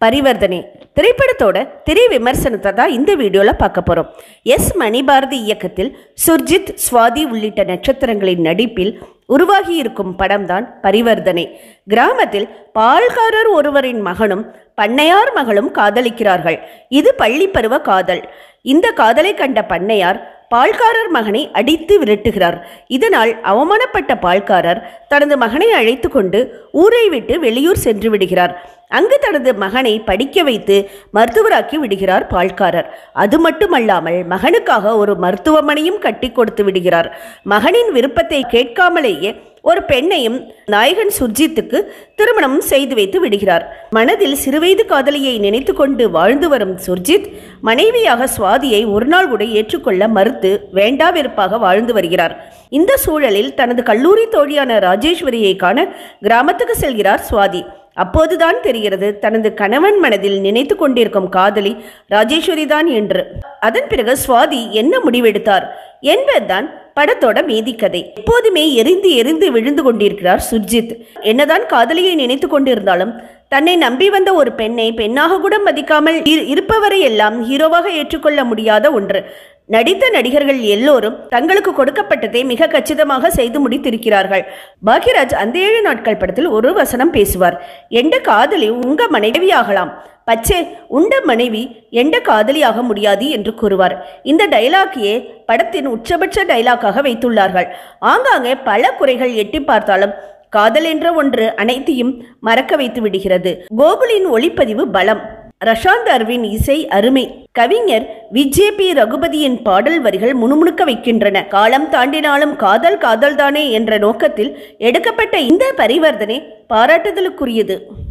பரிவர்த்தனை திரைப்படத்தோட திரை விமர்சனத்தை தான் இந்த வீடியோவில் பார்க்க போகிறோம் எஸ் மணிபாரதி இயக்கத்தில் சுர்ஜித் சுவாதி உள்ளிட்ட நட்சத்திரங்களின் நடிப்பில் உருவாகி இருக்கும் படம்தான் பரிவர்த்தனை கிராமத்தில் பால்காரர் ஒருவரின் மகனும் பண்ணையார் மகளும் காதலிக்கிறார்கள் இது பள்ளி பருவ காதல் இந்த காதலை கண்ட பண்ணையார் பால்காரர் மகனை அடித்து விரட்டுகிறார் இதனால் அவமானப்பட்ட பால்காரர் தனது மகனை அழைத்து கொண்டு ஊரை விட்டு வெளியூர் சென்று விடுகிறார் அங்கு தனது மகனை படிக்க வைத்து மருத்துவராக்கி விடுகிறார் பால்காரர் அது மட்டுமல்லாமல் மகனுக்காக ஒரு மருத்துவமனையும் கட்டி கொடுத்து விடுகிறார் மகனின் விருப்பத்தை கேட்காமலேயே ஒரு பெண்ணையும் நாயகன் சுர்ஜித்துக்கு திருமணம் செய்து வைத்து விடுகிறார் மனதில் சிறுவயது காதலியை நினைத்து கொண்டு வாழ்ந்து வரும் சுர்ஜித் மனைவியாக சுவாதியை ஒரு நாள் கூட ஏற்றுக்கொள்ள மறுத்து வேண்டாவிருப்பாக வாழ்ந்து வருகிறார் இந்த சூழலில் தனது கல்லூரி தோழியான ராஜேஸ்வரியை காண கிராமத்துக்கு செல்கிறார் சுவாதி அப்போதுதான் தெரிகிறது தனது கணவன் மனதில் நினைத்து கொண்டிருக்கும் காதலி ராஜேஸ்வரி தான் என்று அதன் பிறகு சுவாதி என்ன முடிவெடுத்தார் என்பதுதான் படத்தோட மீதி கதை எப்போதுமே எரிந்து எரிந்து விழுந்து கொண்டிருக்கிறார் சுர்ஜித் என்னதான் காதலியை நினைத்து கொண்டிருந்தாலும் தன்னை நம்பி வந்த ஒரு பெண்ணை பெண்ணாக கூட மதிக்காமல் இரு- இருப்பவரை எல்லாம் ஹீரோவாக ஏற்றுக்கொள்ள முடியாத ஒன்று நடித்த நடிகர்கள் எல்லோரும் தங்களுக்கு கொடுக்கப்பட்டதை மிக கச்சிதமாக செய்து முடித்திருக்கிறார்கள் பாக்யராஜ் அந்த ஏழு நாட்கள் படத்தில் ஒரு வசனம் பேசுவார் எந்த காதலி உங்க மனைவியாகலாம் பச்சே உண்ட மனைவி எந்த காதலியாக முடியாது என்று கூறுவார் இந்த டைலாக்கையே படத்தின் உச்சபட்ச டைலாக்காக வைத்துள்ளார்கள் ஆங்காங்கே பல குறைகள் எட்டி பார்த்தாலும் காதல் என்ற ஒன்று அனைத்தையும் மறக்க வைத்து விடுகிறது கோகுலின் ஒளிப்பதிவு பலம் ரஷாந்த் அர்வின் இசை அருமை கவிஞர் விஜய் பி ரகுபதியின் பாடல் வரிகள் முணுமுணுக்க வைக்கின்றன காலம் தாண்டினாலும் காதல் காதல்தானே என்ற நோக்கத்தில் எடுக்கப்பட்ட இந்த பரிவர்த்தனை பாராட்டுதலுக்குரியது